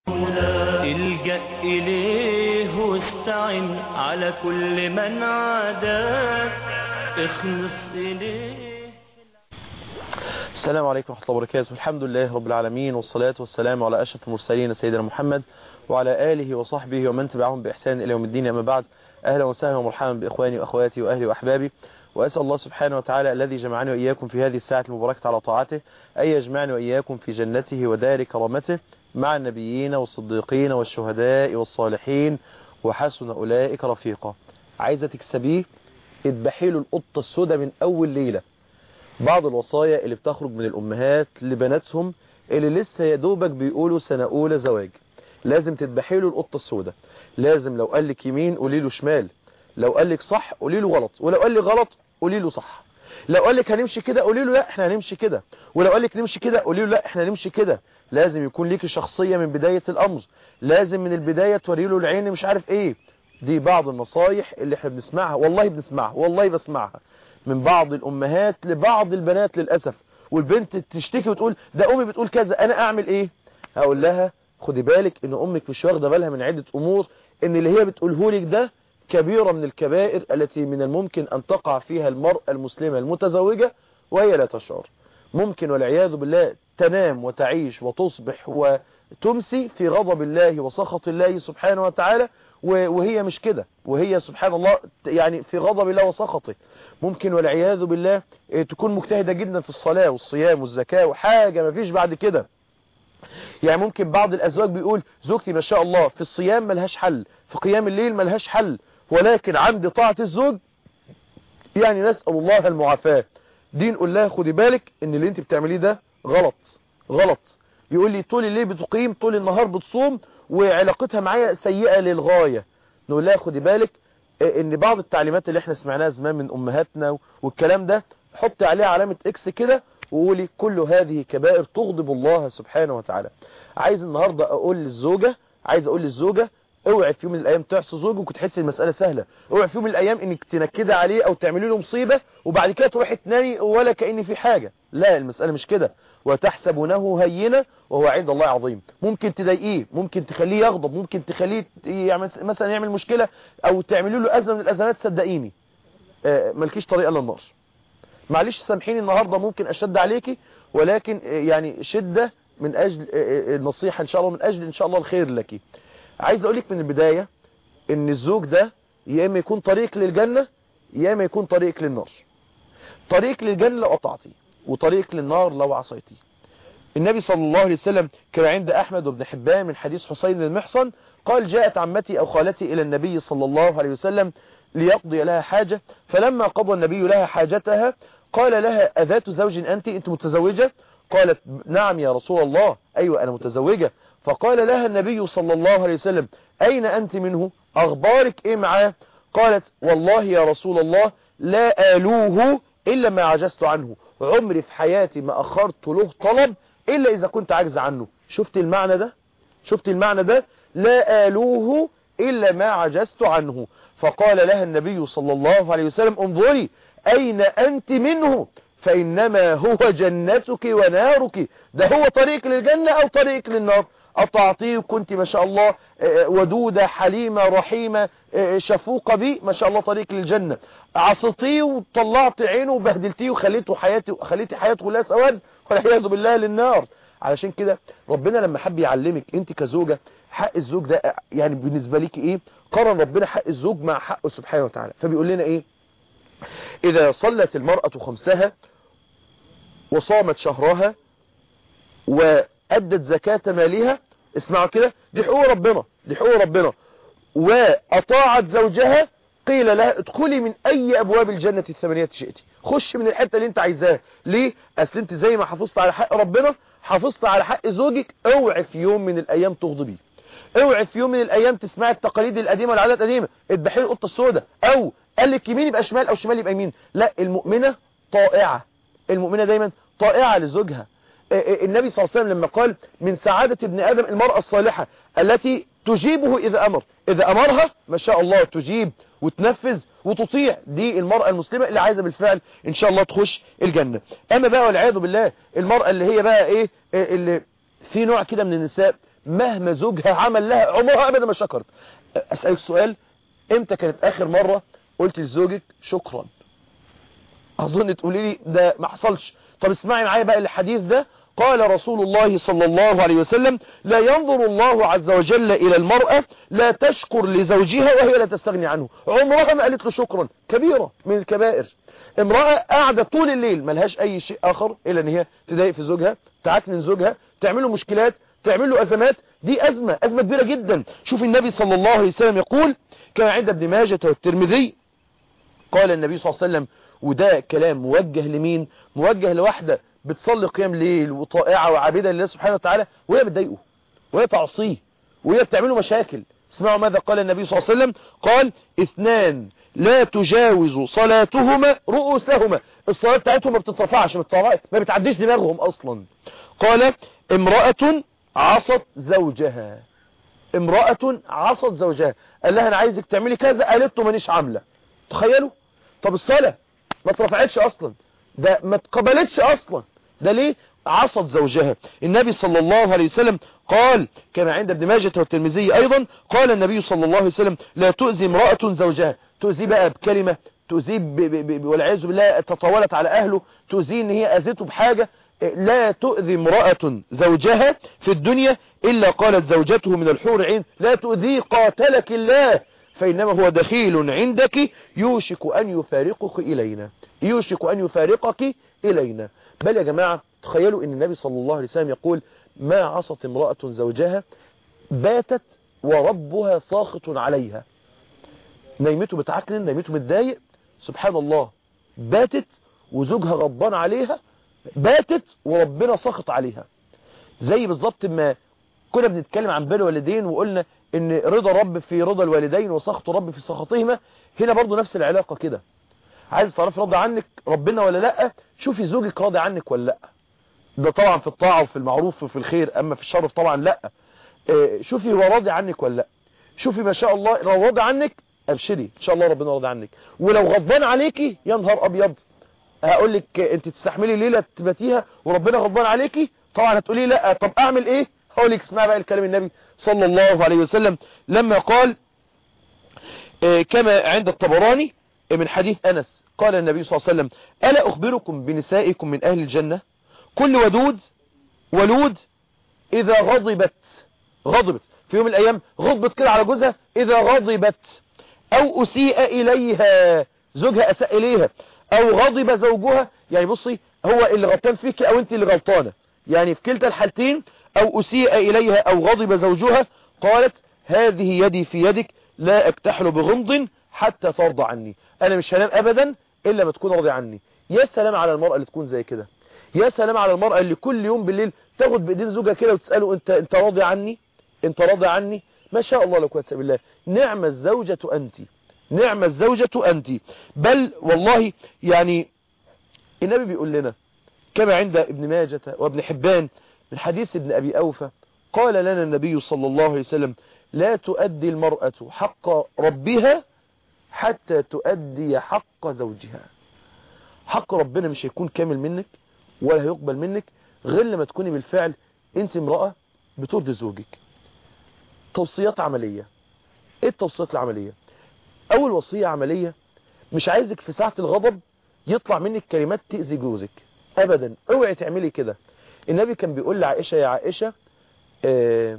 الجأ إليه واستعن على كل من عاداك اخلص إليه السلام عليكم ورحمة الله وبركاته الحمد لله رب العالمين والصلاة والسلام على أشرف المرسلين سيدنا محمد وعلى آله وصحبه ومن تبعهم بإحسان إلى يوم الدين أما بعد أهلا وسهلا ومرحبا بإخواني وأخواتي وأهلي وأحبابي وأسأل الله سبحانه وتعالى الذي جمعني وإياكم في هذه الساعة المباركة على طاعته أن يجمعني وإياكم في جنته ودار كرامته مع النبيين والصديقين والشهداء والصالحين وحسن أولئك رفيقا عايزة تكسبيه اذبحي له القطة السوداء من أول ليلة بعض الوصايا اللي بتخرج من الأمهات لبناتهم اللي لسه يدوبك بيقولوا سنة أولى زواج لازم تذبحي له القطة السوداء لازم لو قال لك يمين قولي له شمال لو قال لك صح قولي له غلط ولو قال لك غلط قولي له صح لو قال لك هنمشي كده قولي له لا احنا هنمشي كده ولو قال لك نمشي كده قولي له لا احنا هنمشي كده لازم يكون ليكي شخصية من بداية الأمر لازم من البداية توري له العين مش عارف ايه دي بعض النصايح اللي احنا بنسمعها والله بنسمعها والله بسمعها من بعض الأمهات لبعض البنات للأسف والبنت تشتكي وتقول ده أمي بتقول كذا أنا أعمل إيه هقول لها خدي بالك إن أمك مش واخده بالها من عدة أمور إن اللي هي بتقوله لك ده كبيرة من الكبائر التي من الممكن أن تقع فيها المرأة المسلمة المتزوجة وهي لا تشعر ممكن والعياذ بالله تنام وتعيش وتصبح وتمسي في غضب الله وسخط الله سبحانه وتعالى وهي مش كده وهي سبحان الله يعني في غضب الله وسخطه ممكن والعياذ بالله تكون مجتهدة جدا في الصلاة والصيام والزكاة وحاجة ما فيش بعد كده يعني ممكن بعض الأزواج بيقول زوجتي ما شاء الله في الصيام ملهاش حل في قيام الليل ملهاش حل ولكن عند طاعة الزوج يعني نسأل الله المعافاة دي نقول لها خدي بالك ان اللي انت بتعمليه ده غلط غلط يقول لي طول الليل بتقيم طول النهار بتصوم وعلاقتها معايا سيئة للغاية نقول لها خدي بالك ان بعض التعليمات اللي احنا سمعناها زمان من امهاتنا والكلام ده حطي عليها علامة اكس كده وقولي كل هذه كبائر تغضب الله سبحانه وتعالى عايز النهاردة اقول للزوجة عايز اقول للزوجة اوعي في يوم من الايام تعصي زوجك وتحس المسألة سهلة اوعي في يوم من الايام انك تنكدي عليه او تعملي له مصيبة وبعد كده تروحي تنامي ولا كأن في حاجة لا المسألة مش كده وتحسبونه هينة وهو عند الله عظيم ممكن تضايقيه ممكن تخليه يغضب ممكن تخليه يعمل مثلا يعمل مشكلة او تعملي له ازمة من الازمات صدقيني آه ملكيش طريقة الا النار معلش سامحيني النهاردة ممكن اشد عليكي ولكن يعني شدة من اجل النصيحة ان شاء الله من اجل ان شاء الله الخير لك عايز اقولك من البداية ان الزوج ده يا اما يكون طريق للجنة يا اما يكون طريق للنار طريق للجنة لو قطعتي وطريق للنار لو عصيتي النبي صلى الله عليه وسلم كما عند احمد وابن حبان من حديث حسين المحصن قال جاءت عمتي او خالتي الى النبي صلى الله عليه وسلم ليقضي لها حاجة فلما قضى النبي لها حاجتها قال لها أذات زوج أنت أنت متزوجة قالت نعم يا رسول الله أيوة أنا متزوجة فقال لها النبي صلى الله عليه وسلم أين أنت منه أخبارك إيه معاه قالت والله يا رسول الله لا آلوه إلا ما عجزت عنه عمري في حياتي ما أخرت له طلب إلا إذا كنت عجز عنه شفت المعنى ده شفت المعنى ده لا آلوه إلا ما عجزت عنه فقال لها النبي صلى الله عليه وسلم انظري أين أنت منه فإنما هو جنتك ونارك ده هو طريق للجنة أو طريق للنار أطعتيه كنت ما شاء الله ودودة حليمة رحيمة شفوقة بي ما شاء الله طريق للجنة عصتيه وطلعت عينه وبهدلتيه وخليته حياته خليتي حياته كلها سواد والعياذ بالله للنار علشان كده ربنا لما حب يعلمك انت كزوجة حق الزوج ده يعني بالنسبة ليك ايه قرن ربنا حق الزوج مع حقه سبحانه وتعالى فبيقول لنا ايه اذا صلت المرأة خمسها وصامت شهرها وأدت زكاة مالها اسمعوا كده دي حقوق ربنا دي حقوق ربنا وأطاعت زوجها قيل لها ادخلي من أي أبواب الجنة الثمانية شئتي خش من الحتة اللي انت عايزاها ليه أصل انت زي ما حافظت على حق ربنا حافظت على حق زوجك اوعي في يوم من الأيام تغضبيه اوعي في يوم من الأيام تسمعي التقاليد القديمة والعادات القديمة اذبحي القطة السوداء او قال لك يمين يبقى شمال او شمال يبقى يمين لا المؤمنة طائعة المؤمنة دايما طائعة لزوجها النبي صلى الله عليه وسلم لما قال من سعادة ابن آدم المرأة الصالحة التي تجيبه إذا أمر إذا أمرها ما شاء الله تجيب وتنفذ وتطيع دي المرأة المسلمة اللي عايزة بالفعل إن شاء الله تخش الجنة أما بقى والعياذ بالله المرأة اللي هي بقى إيه اللي في نوع كده من النساء مهما زوجها عمل لها عمرها ابدا ما شكرت اسالك سؤال امتى كانت اخر مرة قلت لزوجك شكرا اظن تقولي لي ده ما حصلش طب اسمعي معايا بقى الحديث ده قال رسول الله صلى الله عليه وسلم لا ينظر الله عز وجل إلى المرأة لا تشكر لزوجها وهي لا تستغني عنه عمرها ما قالت له شكرا كبيرة من الكبائر امرأة قاعدة طول الليل ملهاش أي شيء آخر إلا أن هي تضايق في زوجها تعكنن زوجها تعمل له مشكلات تعمل له أزمات دي أزمة أزمة كبيرة جدا شوف النبي صلى الله عليه وسلم يقول كما عند ابن ماجة والترمذي قال النبي صلى الله عليه وسلم وده كلام موجه لمين موجه لواحدة بتصلي قيام ليل وطائعة وعابدة لله سبحانه وتعالى وهي بتضايقه وهي تعصيه وهي بتعمله مشاكل اسمعوا ماذا قال النبي صلى الله عليه وسلم قال اثنان لا تجاوز صلاتهما رؤوسهما الصلاة بتاعتهم ما بتترفعش ما بتعديش دماغهم اصلا قال امرأة عصت زوجها امرأة عصت زوجها قال لها انا عايزك تعملي كذا قالت له مانيش عاملة تخيلوا طب الصلاة ما اترفعتش اصلا ده ما اتقبلتش اصلا ده ليه عصت زوجها النبي صلى الله عليه وسلم قال كما عند ابن ماجه والترمذي ايضا قال النبي صلى الله عليه وسلم لا تؤذي امرأة زوجها تؤذي بقى بكلمة تؤذيه والعياذ بالله تطاولت على اهله تؤذيه ان هي اذته بحاجة لا تؤذي امرأة زوجها في الدنيا إلا قالت زوجته من الحور عين لا تؤذي قاتلك الله فإنما هو دخيل عندك يوشك أن يفارقك إلينا يوشك أن يفارقك إلينا بل يا جماعة تخيلوا أن النبي صلى الله عليه وسلم يقول ما عصت امرأة زوجها باتت وربها ساخط عليها نيمته بتعكنن نيمته متضايق سبحان الله باتت وزوجها غضبان عليها باتت وربنا ساخط عليها زي بالظبط ما كنا بنتكلم عن بر الوالدين وقلنا ان رضا رب في رضا الوالدين وسخط رب في سخطهما هنا برضو نفس العلاقة كده عايز تعرف راضي عنك ربنا ولا لا شوفي زوجك راضي عنك ولا لا ده طبعا في الطاعة وفي المعروف وفي الخير اما في الشر طبعا لا شوفي هو راضي عنك ولا لا شوفي ما شاء الله لو راضي عنك ابشري ان شاء الله ربنا راضي عنك ولو غضبان عليكي يا نهار ابيض هقول لك انت تستحملي ليله تباتيها وربنا غضبان عليكي طبعا هتقولي لا طب اعمل ايه هقول لك اسمع بقى الكلام النبي صلى الله عليه وسلم لما قال كما عند الطبراني من حديث أنس قال النبي صلى الله عليه وسلم ألا أخبركم بنسائكم من أهل الجنة كل ودود ولود إذا غضبت غضبت في يوم من الأيام غضبت كده على جوزها إذا غضبت أو أسيء إليها زوجها أساء إليها أو غضب زوجها يعني بصي هو اللي غلطان فيك أو أنت اللي غلطانة يعني في كلتا الحالتين أو أسيء إليها أو غضب زوجها قالت هذه يدي في يدك لا أكتحل بغمض حتى ترضى عني أنا مش هنام أبدا إلا ما تكون راضي عني يا سلام على المرأة اللي تكون زي كده يا سلام على المرأة اللي كل يوم بالليل تاخد بإيدين زوجها كده وتسأله أنت, انت راضي عني أنت راضي عني ما شاء الله لو كنت بالله نعم الزوجة أنت نعم الزوجة أنت بل والله يعني النبي بيقول لنا كما عند ابن ماجة وابن حبان من حديث ابن أبي أوفى قال لنا النبي صلى الله عليه وسلم لا تؤدي المرأة حق ربها حتى تؤدي حق زوجها حق ربنا مش هيكون كامل منك ولا هيقبل منك غير لما تكوني بالفعل انت امرأة بترضي زوجك توصيات عملية ايه التوصيات العملية اول وصية عملية مش عايزك في ساعة الغضب يطلع منك كلمات تأذي جوزك ابدا اوعي تعملي كده النبي كان بيقول لعائشة يا عائشة آه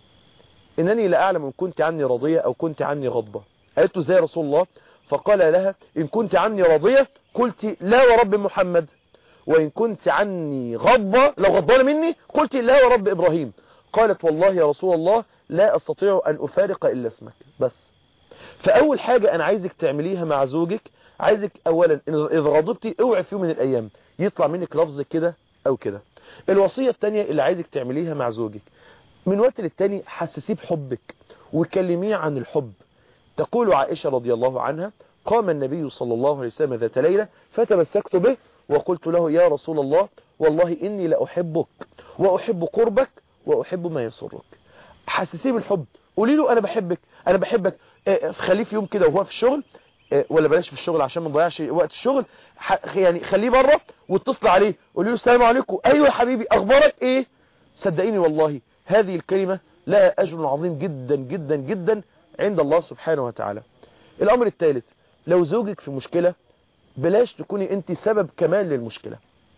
انني لا اعلم ان كنت عني راضية او كنت عني غضبة قالت له زي رسول الله فقال لها ان كنت عني راضية قلت لا ورب محمد وان كنت عني غضبة لو غضبان مني قلت لا ورب ابراهيم قالت والله يا رسول الله لا استطيع ان افارق الا اسمك بس فاول حاجة انا عايزك تعمليها مع زوجك عايزك اولا اذا غضبتي اوعي في يوم من الايام يطلع منك لفظ كده او كده الوصية التانية اللي عايزك تعمليها مع زوجك من وقت للتاني حسسيه بحبك وكلميه عن الحب تقول عائشة رضي الله عنها قام النبي صلى الله عليه وسلم ذات ليلة فتمسكت به وقلت له يا رسول الله والله إني لأحبك وأحب قربك وأحب ما يسرك حسسيه بالحب قولي له أنا بحبك أنا بحبك خليه في يوم كده وهو في الشغل ولا بلاش في الشغل عشان ما نضيعش وقت الشغل يعني خليه بره واتصل عليه قولي له السلام عليكم ايوه يا حبيبي اخبارك ايه صدقيني والله هذه الكلمة لها أجر عظيم جدا جدا جدا عند الله سبحانه وتعالى الأمر الثالث لو زوجك في مشكلة بلاش تكوني انت سبب كمان للمشكلة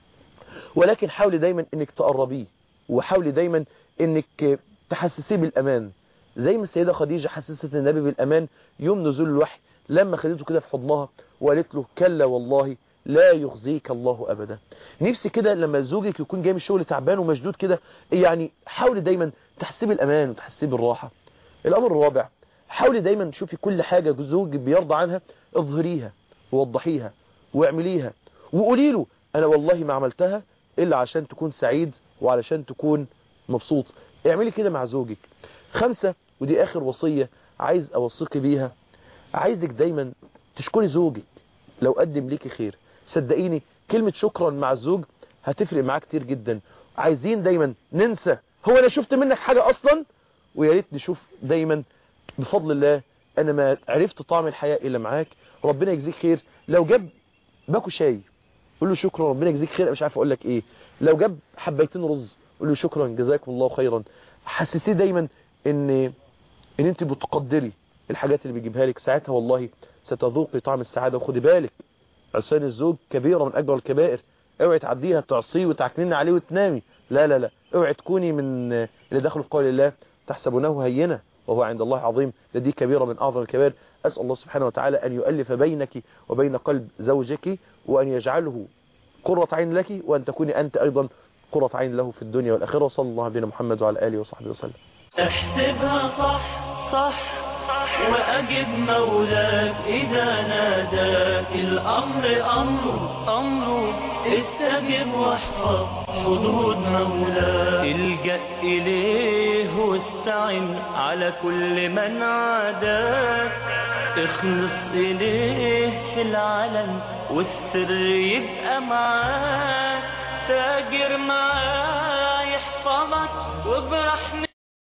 ولكن حاولي دايما انك تقربيه وحاولي دايما انك تحسسيه بالامان زي ما السيدة خديجة حسست النبي بالامان يوم نزول الوحي لما خدته كده في حضنها وقالت له كلا والله لا يخزيك الله ابدا نفسي كده لما زوجك يكون جاي من الشغل تعبان ومشدود كده يعني حاولي دايما تحسبي الامان وتحسبي بالراحة الامر الرابع حاولي دايما تشوفي كل حاجة زوجك بيرضى عنها اظهريها ووضحيها واعمليها وقولي له انا والله ما عملتها الا عشان تكون سعيد وعلشان تكون مبسوط اعملي كده مع زوجك خمسة ودي اخر وصية عايز اوصيكي بيها عايزك دايما تشكري زوجك لو قدم ليكي خير صدقيني كلمة شكرا مع الزوج هتفرق معاه كتير جدا عايزين دايما ننسى هو انا شفت منك حاجة اصلا ويا ريت نشوف دايما بفضل الله انا ما عرفت طعم الحياة الا معاك ربنا يجزيك خير لو جاب باكو شاي قول له شكرا ربنا يجزيك خير مش عارف اقول لك ايه لو جاب حبيتين رز قول له شكرا جزاكم الله خيرا حسسيه دايما ان ان انت بتقدري الحاجات اللي بيجيبها لك ساعتها والله ستذوقي طعم السعاده وخدي بالك عصيان الزوج كبيره من اكبر الكبائر اوعي تعديها تعصيه وتعكنين عليه وتنامي لا لا لا اوعي تكوني من اللي دخلوا في قول الله تحسبونه هينه وهو عند الله عظيم دي كبيرة من أعظم الكبائر أسأل الله سبحانه وتعالى أن يؤلف بينك وبين قلب زوجك وأن يجعله قرة عين لك وأن تكوني أنت أيضا قرة عين له في الدنيا والآخرة صلى الله عليه محمد وعلى آله وصحبه وسلم احسبها صح صح وأجب مولاك إذا ناداك الأمر أمره أمره استجب واحفظ حدود مولاك الجأ إليه واستعن على كل من عاداك اخلص إليه في العلن والسر يبقى معاك تاجر معاه يحفظك وبرحمته